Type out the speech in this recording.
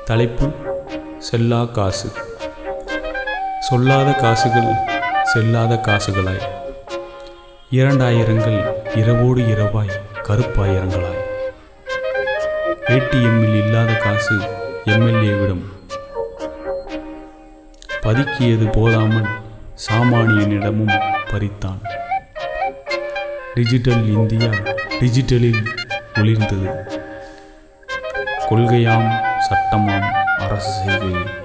தலைப்பு செல்லா காசு சொல்லாத காசுகள் செல்லாத காசுகளாய் இரண்டாயிரங்கள் இரவோடு இரவாய் கருப்பாயிரங்களாய் ஏடிஎம்மில் இல்லாத காசு எம்எல்ஏவிடம் பதுக்கியது போதாமல் சாமானியனிடமும் பறித்தான் டிஜிட்டல் இந்தியா டிஜிட்டலில் ஒளிர்ந்தது கொள்கையாம் சட்டமாம் அரசு செய்கையில்